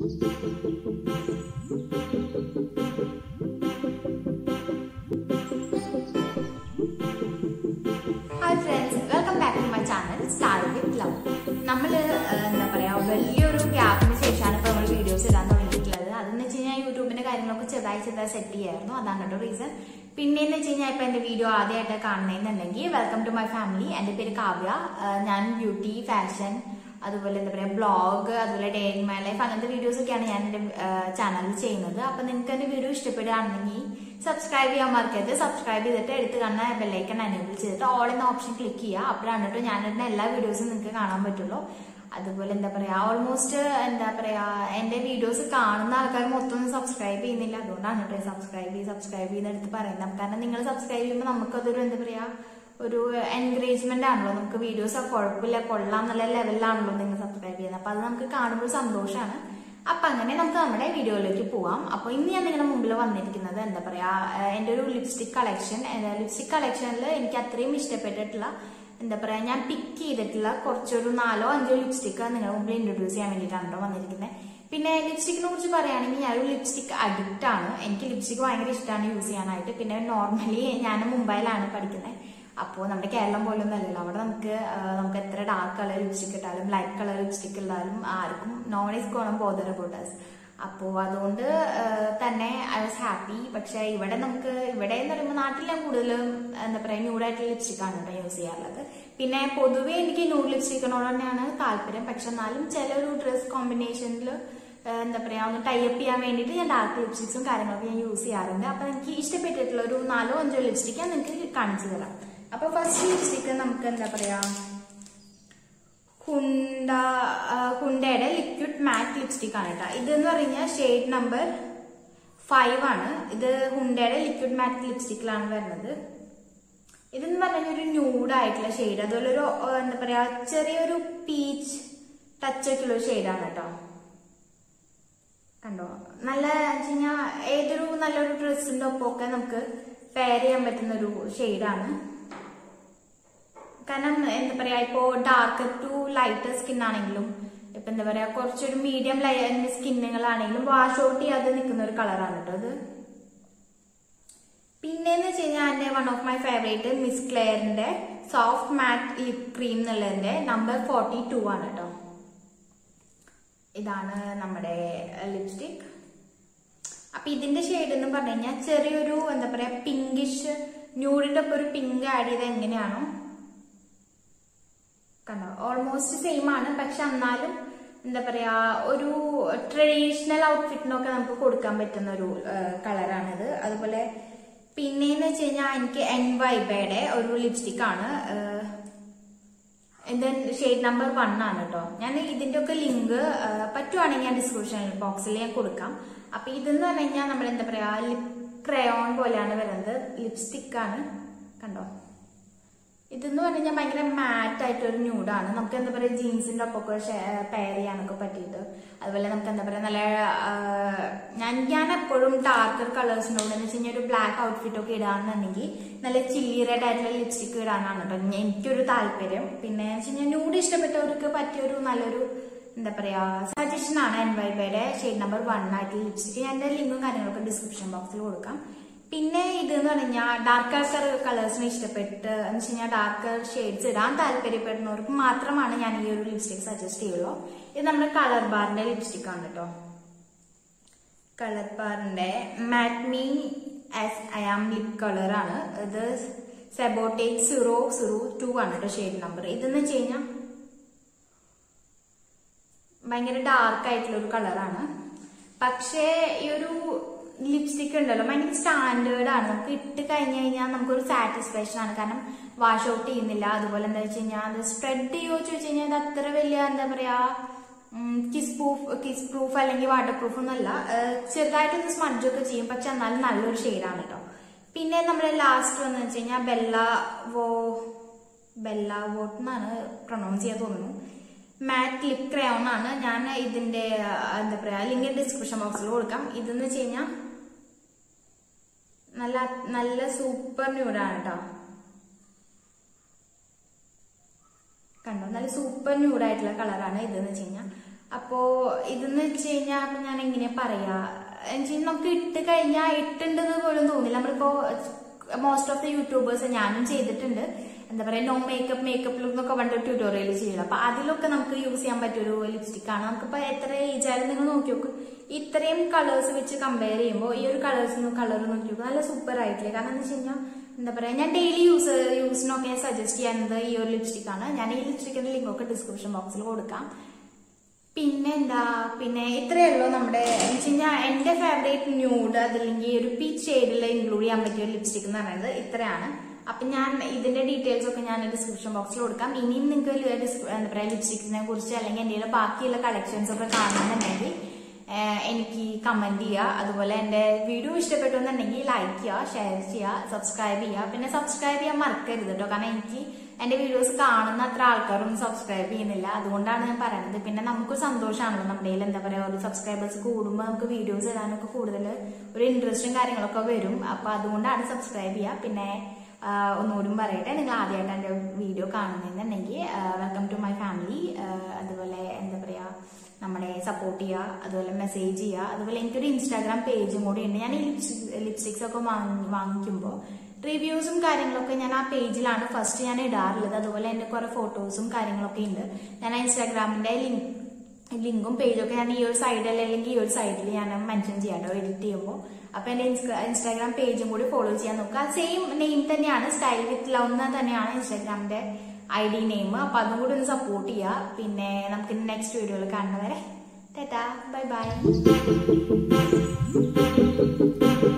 hi friends welcome back to my channel star with love നമ്മൾ എന്താ പറയാ വലിയൊരു ഗ്യാപ്പിന് ശേഷമാണ് ഇപ്പോൾ നമ്മൾ വീഡിയോസ് ഇടാൻ തുടങ്ങിയിട്ടുള്ളത് അതെന്ന് വെച്ച് കഴിഞ്ഞാൽ യൂട്യൂബിന്റെ കാര്യങ്ങളൊക്കെ ചെറുതായി ചെറുതായി സെറ്റ് ചെയ്യായിരുന്നു അതാണ് കേട്ടോ റീസൺ പിന്നെയെന്ന് വെച്ച് കഴിഞ്ഞാൽ ഇപ്പൊ എന്റെ വീഡിയോ ആദ്യമായിട്ട് കാണണമെന്നുണ്ടെങ്കിൽ വെൽക്കം ടു മൈ ഫാമിലി എന്റെ പേര് കാവ്യ ആ, ഞാൻ ബ്യൂട്ടി ഫാഷൻ അതുപോലെ എന്താ പറയാ ബ്ലോഗ് അതുപോലെ ഡേ ഇൻ മൈ ലൈഫ് അങ്ങനത്തെ വീഡിയോസ് ഒക്കെയാണ് ഞാൻ എന്റെ ചാനലിൽ ചെയ്യുന്നത് അപ്പൊ നിങ്ങൾക്ക് എന്റെ വീഡിയോ ഇഷ്ടപ്പെടുകയാണെങ്കിൽ സബ്സ്ക്രൈബ് ചെയ്യാൻ മറക്കരുത് സബ്സ്ക്രൈബ് ചെയ്തിട്ട് എടുത്ത് കാണുന്ന ബെല്ലൈക്കൺ എനേബിൾ ചെയ്തിട്ട് ഓൾ എന്ന ഓപ്ഷൻ ക്ലിക്ക് ചെയ്യുക അപ്പോഴാണ് കേട്ടോ ഞാൻ ഇടുന്ന എല്ലാ വീഡിയോസും നിങ്ങൾക്ക് കാണാൻ പറ്റുള്ളൂ അതുപോലെ എന്താ പറയാ ഓൾമോസ്റ്റ് എന്താ പറയാ എന്റെ വീഡിയോസ് കാണുന്ന ആൾക്കാർ മൊത്തം ഒന്നും സബ്സ്ക്രൈബ് ചെയ്യുന്നില്ല അതുകൊണ്ടാണ് കേട്ടോ സബ്സ്ക്രൈബ് ചെയ്ത് സബ്സ്ക്രൈബ് ചെയ്ത് എടുത്ത് പറയുന്നത് കാരണം നിങ്ങൾ സബ്സ്ക്രൈബ് ചെയ്യുമ്പോൾ നമുക്കതൊരു എന്താ പറയാ ഒരു എൻകറേജ്മെന്റ് ആണല്ലോ നമുക്ക് വീഡിയോസ് കുഴപ്പമില്ല കൊള്ളാം എന്നുള്ള ലെവലിലാണല്ലോ നിങ്ങൾ സബ്സ്ക്രൈബ് ചെയ്യുന്നത് അപ്പൊ അത് നമുക്ക് കാണുമ്പോൾ സന്തോഷമാണ് അപ്പൊ അങ്ങനെ നമുക്ക് നമ്മുടെ വീഡിയോയിലേക്ക് പോവാം അപ്പൊ ഇന്ന് ഞാൻ നിങ്ങളുടെ മുമ്പിൽ വന്നിരിക്കുന്നത് എന്താ പറയാ ഏഹ് എന്റെ ഒരു ലിപ്സ്റ്റിക് കളക്ഷൻ ലിപ്സ്റ്റിക് കളക്ഷനിൽ എനിക്ക് അത്രയും ഇഷ്ടപ്പെട്ടിട്ടുള്ള എന്താ പറയാ ഞാൻ പിക്ക് ചെയ്തിട്ടുള്ള കുറച്ചൊരു നാലോ അഞ്ചോ ലിപ്സ്റ്റിക്ക് നിങ്ങളുടെ മുമ്പിൽ ഇൻട്രൊഡ്യൂസ് ചെയ്യാൻ വേണ്ടിയിട്ടാണ് കേട്ടോ വന്നിരിക്കുന്നത് പിന്നെ ലിപ്സ്റ്റിക്കിനെ കുറിച്ച് പറയുകയാണെങ്കിൽ ഞാൻ ഒരു ലിപ്സ്റ്റിക് അഡിക്റ്റ് ആണ് എനിക്ക് ലിപ്സ്റ്റിക് ഭയങ്കര ഇഷ്ടമാണ് യൂസ് ചെയ്യാനായിട്ട് പിന്നെ നോർമലി ഞാൻ മുംബൈയിലാണ് പഠിക്കുന്നത് അപ്പോൾ നമ്മുടെ കേരളം പോലെ ഒന്നും അല്ലല്ലോ അവിടെ നമുക്ക് ആ, നമുക്ക് എത്ര ഡാർക്ക് കളർ ലിപ്സ്റ്റിക് ഇട്ടാലും ലൈറ്റ് കളർ ലിപ്സ്റ്റിക് ഇട്ടാലും ആർക്കും none is gonna bother about us അപ്പോൾ അതുകൊണ്ട് ആ, തന്നെ ഐ വാസ് ഹാപ്പി പക്ഷെ ഇവിടെ നമുക്ക് ഇവിടെ എന്ന് പറയുമ്പോൾ നാട്ടിൽ ഞാൻ കൂടുതലും എന്താ പറയുക ന്യൂഡായിട്ടുള്ള ലിപ്സ്റ്റിക് ആണ് കേട്ടോ യൂസ് ചെയ്യാറുള്ളത് പിന്നെ പൊതുവേ എനിക്ക് ന്യൂഡ് ലിപ്സ്റ്റിക്കിനോട് തന്നെയാണ് താല്പര്യം പക്ഷെ എന്നാലും ചില ഒരു ഡ്രസ് കോമ്പിനേഷനിൽ എന്താ പറയാ ഒന്ന് ടൈപ്പ് ചെയ്യാൻ വേണ്ടിയിട്ട് ഞാൻ ഡാർക്ക് ലിപ്സ്റ്റിക്സും കാര്യങ്ങളൊക്കെ ഞാൻ യൂസ് ചെയ്യാറുണ്ട് അപ്പൊ എനിക്ക് ഇഷ്ടപ്പെട്ടിട്ടുള്ള ഒരു നാലോ അഞ്ചോ ലിപ്സ്റ്റിക് ഞാൻ നിങ്ങൾക്ക് കാണിച്ചു തരാം അപ്പൊ ഫസ്റ്റ് ലിപ്സ്റ്റിക് നമുക്ക് എന്താ പറയാ ഹുണ്ട ആ, ഹുണ്ടയുടെ ലിക്വിഡ് മാറ്റ് ലിപ്സ്റ്റിക് ആണ് കേട്ടോ ഇതെന്ന് പറഞ്ഞാൽ ഷെയ്ഡ് നമ്പർ ഫൈവ് ആണ് ഇത് ഹുണ്ടയുടെ ലിക്വിഡ് മാറ്റ് ലിപ്സ്റ്റിക്കിലാണ് വരുന്നത് ഇതെന്ന് പറഞ്ഞാൽ ഒരു ന്യൂഡ് ആയിട്ടുള്ള ഷെയ്ഡ് അതുപോലെ ഒരു ആ, എന്താ പറയാ ചെറിയൊരു പീച്ച് ടച്ച് ആയിട്ടുള്ള ഒരു ഷെയ്ഡാണ് കേട്ടോ കണ്ടോ നല്ല വെച്ചുകഴിഞ്ഞാൽ ഏതൊരു നല്ലൊരു ഡ്രസ്സിന്റെ ഒപ്പമൊക്കെ നമുക്ക് പെയർ ചെയ്യാൻ പറ്റുന്ന ഒരു ഷെയ്ഡാണ് കാരണം എന്താ പറയാ ഇപ്പോ ഡാർക്ക് ടു ലൈറ്റർ സ്കിൻ ആണെങ്കിലും ഇപ്പൊ എന്താ പറയാ കുറച്ചൊരു മീഡിയം സ്കിന്നുകളാണെങ്കിലും വാഷ് ഔട്ട് ചെയ്യാതെ നിൽക്കുന്ന ഒരു കളറാണ് കേട്ടോ ഇത് പിന്നെന്ന് വെച്ച് കഴിഞ്ഞാൽ എന്റെ one of my favourite miss ക്ലെയറിന്റെ സോഫ്റ്റ് മാറ്റ് ലിപ് ക്രീം എന്നുള്ളതിന്റെ നമ്പർ ഫോർട്ടി ടു ആണ് കേട്ടോ ഇതാണ് നമ്മുടെ ലിപ്സ്റ്റിക് അപ്പൊ ഇതിന്റെ ഷെയ്ഡ് എന്ന് പറഞ്ഞു കഴിഞ്ഞാൽ ചെറിയൊരു എന്താ പറയാ പിങ്കിഷ് ന്യൂഡിന്റെ ഒപ്പം ഒരു പിങ്ക് ആഡ് ചെയ്ത് എങ്ങനെയാണോ കണ്ടോ ഓൾമോസ്റ്റ് സെയിം ആണ് പക്ഷെ എന്നാലും എന്താ പറയാ ഒരു ട്രഡീഷണൽ ഔട്ട്ഫിറ്റിനൊക്കെ നമുക്ക് കൊടുക്കാൻ പറ്റുന്ന ഒരു കളറാണിത് അതുപോലെ പിന്നെന്ന് വെച്ച് കഴിഞ്ഞാൽ എനിക്ക് എൻ വൈബയുടെ ഒരു ലിപ്സ്റ്റിക് ആണ് ഏഹ്, ഇത് ഷെയ്ഡ് നമ്പർ വൺ ആണ് കേട്ടോ ഞാൻ ഇതിന്റെ ഒക്കെ ലിങ്ക് പറ്റുവാണെങ്കിൽ ഞാൻ ഡിസ്ക്രിപ്ഷൻ ബോക്സിൽ ഞാൻ കൊടുക്കാം അപ്പൊ ഇതെന്ന് പറഞ്ഞു കഴിഞ്ഞാൽ നമ്മൾ എന്താ പറയാ ലിപ് ക്രയോൺ പോലെയാണ് വരുന്നത് ലിപ്സ്റ്റിക് ആണ് കണ്ടോ ഇതെന്ന് പറഞ്ഞു കഴിഞ്ഞാൽ ഭയങ്കര മാറ്റ് ആയിട്ട് ഒരു ന്യൂഡാണ് നമുക്ക് എന്താ പറയാ ജീൻസിന്റെ ഒപ്പൊക്കെ പെയർ ചെയ്യാനൊക്കെ പറ്റിയിട്ട് അതുപോലെ നമുക്ക് എന്താ പറയാ നല്ല ആ, ഞാൻ ഞാൻ എപ്പോഴും ഡാർക്കർ കളേഴ്സിനോട് എന്ന് വെച്ച് കഴിഞ്ഞാൽ ഒരു ബ്ലാക്ക് ഔട്ട്ഫിറ്റ് ഒക്കെ ഇടാന്നുണ്ടെങ്കിൽ നല്ല ചില്ലി റെഡ് ആയിട്ടുള്ള ലിപ്സ്റ്റിക് ഇടാനാണ് കേട്ടോ ഞാൻ- എനിക്കൊരു താല്പര്യം പിന്നെ എന്ന് വെച്ച് കഴിഞ്ഞാൽ ന്യൂഡ് ഇഷ്ടപ്പെട്ടവർക്ക് പറ്റിയൊരു നല്ലൊരു എന്താ പറയാ സജഷൻ ആണ് എൻ വൈബയുടെ ഷെയ്ഡ് നമ്പർ വൺ ആയിട്ടുള്ള ലിപ്സ്റ്റിക് ഞാൻ എന്റെ ലിങ്കും കാര്യങ്ങളൊക്കെ ഡിസ്ക്രിപ്ഷൻ ബോക്സിൽ കൊടുക്കാം പിന്നെ ഇത് എന്ന് പറഞ്ഞാൽ ഡാർക്കർ കളേഴ്സിനെ ഇഷ്ടപ്പെട്ട് എന്ന് വെച്ച് കഴിഞ്ഞാൽ ഡാർക്കർ ഷെയ്ഡ്സ് ഇടാൻ താല്പര്യപ്പെടുന്നവർക്ക് മാത്രമാണ് ഞാൻ ഈ ഒരു ലിപ്സ്റ്റിക് സജസ്റ്റ് ചെയ്യുള്ളൂ ഇത് നമ്മുടെ കളർ ബാറിന്റെ ലിപ്സ്റ്റിക് ആണ് കേട്ടോ കളർ ബാറിന്റെ matte me as I am lip colour ആണ് ഇത് സെബോട്ടേക്ക് സീറോ സീറോ ടു ആണ് കേട്ടോ ഷെയ്ഡ് നമ്പർ ഇതെന്ന് വെച്ച് കഴിഞ്ഞാൽ ഭയങ്കര ഡാർക്ക് ആയിട്ടുള്ള ഒരു കളറാണ് പക്ഷേ ഈ ഒരു ലിപ്സ്റ്റിക് ഉണ്ടല്ലോ ഭയങ്കര സ്റ്റാൻഡേർഡ് ആണ് നമുക്ക് ഇട്ട് കഴിഞ്ഞു കഴിഞ്ഞാൽ നമുക്കൊരു സാറ്റിസ്ഫാക്ഷൻ ആണ് കാരണം വാഷ് ഔട്ട് ചെയ്യുന്നില്ല അതുപോലെ എന്താ വെച്ച് കഴിഞ്ഞാൽ അത് സ്പ്രെഡ് ചെയ്യുമോ ചോദിച്ചു കഴിഞ്ഞാൽ അത് അത്ര വലിയ എന്താ പറയാ കിസ് പ്രൂഫ് കിസ് പ്രൂഫ് അല്ലെങ്കിൽ വാട്ടർ പ്രൂഫ് ഒന്നല്ല ഏഹ് ചെറുതായിട്ടൊന്ന് സ്മഡ്ജ് ഒക്കെ ചെയ്യും പക്ഷെ എന്നാലും നല്ലൊരു ഷെയ്ഡാണ് കേട്ടോ പിന്നെ നമ്മുടെ ലാസ്റ്റ് വന്നു വെച്ച് കഴിഞ്ഞാൽ ബെല്ല വോ ബെല്ല വോട്ട് എന്നാണ് പ്രൊണൗൺസ് ചെയ്യാൻ തോന്നുന്നു മാറ്റ് ലിപ് ക്രയോൺ ആണ് ഞാൻ ഇതിന്റെ ആ, എന്താ പറയാ ലിങ്ക് ഡിസ്ക്രിപ്ഷൻ ബോക്സിൽ കൊടുക്കാം ഇതെന്ന് വെച്ച് കഴിഞ്ഞാൽ നല്ല നല്ല സൂപ്പർ ന്യൂഡാണ് കേട്ടോ കണ്ടോ നല്ല സൂപ്പർ ന്യൂഡായിട്ടുള്ള കളറാണ് ഇതെന്ന് വെച്ച് കഴിഞ്ഞാൽ അപ്പോ ഇതെന്ന് വെച്ച് കഴിഞ്ഞാൽ അപ്പൊ ഞാൻ എങ്ങനെ പറയാ എന്ന് നമുക്ക് ഇട്ട് കഴിഞ്ഞാൽ ഇട്ടുണ്ടെന്ന് പോലും തോന്നില്ല നമ്മളിപ്പോ മോസ്റ്റ് ഓഫ് ദ യൂട്യൂബേഴ്സ് ഞാനും ചെയ്തിട്ടുണ്ട് എന്താ പറയാ നോ മേക്കപ്പ് മേക്കപ്പ് ലുക്ക് എന്നൊക്കെ പണ്ട് ട്യൂട്ടോറിയൽ ചെയ്യണം അപ്പൊ അതിലൊക്കെ നമുക്ക് യൂസ് ചെയ്യാൻ പറ്റിയ ഒരു ലിപ്സ്റ്റിക് ആണ് നമുക്കിപ്പോ എത്ര ഏജ് ആയാലും നിങ്ങൾ നോക്കി നോക്ക് ഇത്രയും കളേഴ്സ് വെച്ച് കമ്പയർ ചെയ്യുമ്പോൾ ഈ ഒരു കളേഴ്സ് കളർ നോക്കി നോക്കുക നല്ല സൂപ്പർ ആയിട്ടില്ലേ കാരണം എന്താ വെച്ച് കഴിഞ്ഞാൽ എന്താ പറയാ ഞാൻ ഡെയിലി യൂസ് യൂസിനൊക്കെ സജസ്റ്റ് ചെയ്യുന്നത് ഈ ഒരു ലിപ്സ്റ്റിക് ആണ് ഞാൻ ഈ ലിപ്സ്റ്റിക്കിന്റെ ലിങ്ക് ഒക്കെ ഡിസ്ക്രിപ്ഷൻ ബോക്സിൽ കൊടുക്കാം പിന്നെ എന്താ പിന്നെ ഇത്രയേ ഉള്ളൂ നമ്മുടെ എന്ന് വെച്ച് കഴിഞ്ഞാൽ എന്റെ ഫേവറേറ്റ് ന്യൂഡ് അതല്ലെങ്കിൽ ഒരു പീച്ച് ഷെയ്ഡിൽ ഇൻക്ലൂഡ് ചെയ്യാൻ പറ്റിയ ഒരു ലിപ്സ്റ്റിക് എന്ന് പറയുന്നത് ഇത്രയാണ് അപ്പൊ ഞാൻ ഇതിന്റെ ഡീറ്റെയിൽസ് ഒക്കെ ഞാൻ ഡിസ്ക്രിപ്ഷൻ ബോക്സിൽ കൊടുക്കാം ഇനിയും നിങ്ങൾക്ക് എന്താ പറയാ ലിപ്സ്റ്റിക്സിനെ കുറിച്ച് അല്ലെങ്കിൽ എന്റെ ബാക്കിയുള്ള കളക്ഷൻസ് ഒക്കെ കാണണമെന്നുണ്ടെങ്കിൽ ഏഹ് എനിക്ക് കമന്റ് ചെയ്യുക അതുപോലെ എന്റെ വീഡിയോ ഇഷ്ടപ്പെട്ടു എന്നുണ്ടെങ്കിൽ ലൈക്ക് ചെയ്യുക ഷെയർ ചെയ്യുക സബ്സ്ക്രൈബ് ചെയ്യുക പിന്നെ സബ്സ്ക്രൈബ് ചെയ്യാൻ മറക്കരുത് കേട്ടോ കാരണം എനിക്ക് എന്റെ വീഡിയോസ് കാണുന്ന അത്ര ആൾക്കാരൊന്നും സബ്സ്ക്രൈബ് ചെയ്യുന്നില്ല അതുകൊണ്ടാണ് ഞാൻ പറയുന്നത് പിന്നെ നമുക്ക് സന്തോഷമാണല്ലോ നമ്മുടെ കയ്യിൽ എന്താ പറയാ ഒരു സബ്സ്ക്രൈബേഴ്സ് കൂടുമ്പോൾ നമുക്ക് വീഡിയോസ് ഇടാനൊക്കെ കൂടുതൽ ഒരു ഇൻട്രസ്റ്റും കാര്യങ്ങളൊക്കെ വരും അപ്പൊ അതുകൊണ്ടാണ് സബ്സ്ക്രൈബ് ചെയ്യുക പിന്നെ ആഹ് ഒന്നുകൂടി പറയട്ടെ നിങ്ങൾ ആദ്യമായിട്ട് എന്റെ വീഡിയോ കാണുന്നുണ്ടെങ്കിൽ വെൽക്കം ടു മൈ ഫാമിലി അതുപോലെ എന്താ പറയാ നമ്മളെ സപ്പോർട്ട് ചെയ്യുക അതുപോലെ മെസ്സേജ് ചെയ്യുക അതുപോലെ എനിക്കൊരു ഇൻസ്റ്റാഗ്രാം പേജും കൂടി ഉണ്ട് ഞാൻ ഈ ലിപ്സ്റ്റിക്സ് ഒക്കെ വാങ്ങി വാങ്ങിക്കുമ്പോൾ റിവ്യൂസും കാര്യങ്ങളൊക്കെ ഞാൻ ആ പേജിലാണ് ഫസ്റ്റ് ഞാൻ ഇടാറുള്ളത് അതുപോലെ എന്റെ കുറെ ഫോട്ടോസും കാര്യങ്ങളൊക്കെ ഉണ്ട് ഞാൻ ആ ഇൻസ്റ്റാഗ്രാമിന്റെ ലിങ്ക് ലിങ്കും പേജൊക്കെ ഞാൻ ഈ ഒരു സൈഡിൽ അല്ലെങ്കിൽ ഈ ഒരു സൈഡിൽ ഞാൻ മെൻഷൻ ചെയ്യാട്ടോ എഡിറ്റ് ചെയ്യുമ്പോൾ അപ്പൊ എന്റെ ഇൻസ്റ്റാഗ്രാം പേജും കൂടി ഫോളോ ചെയ്യാൻ നോക്കുക സെയിം നെയിം തന്നെയാണ് സ്റ്റൈൽ വിത്ത് ലവ് എന്ന് തന്നെയാണ് ഇൻസ്റ്റാഗ്രാമിന്റെ ഐ ഡി നെയിം അപ്പൊ അതും കൂടി ഒന്ന് സപ്പോർട്ട് ചെയ്യുക പിന്നെ നമുക്ക് നെക്സ്റ്റ് വീഡിയോയിൽ കാണുന്നവരെ ടാറ്റാ ബൈ ബൈ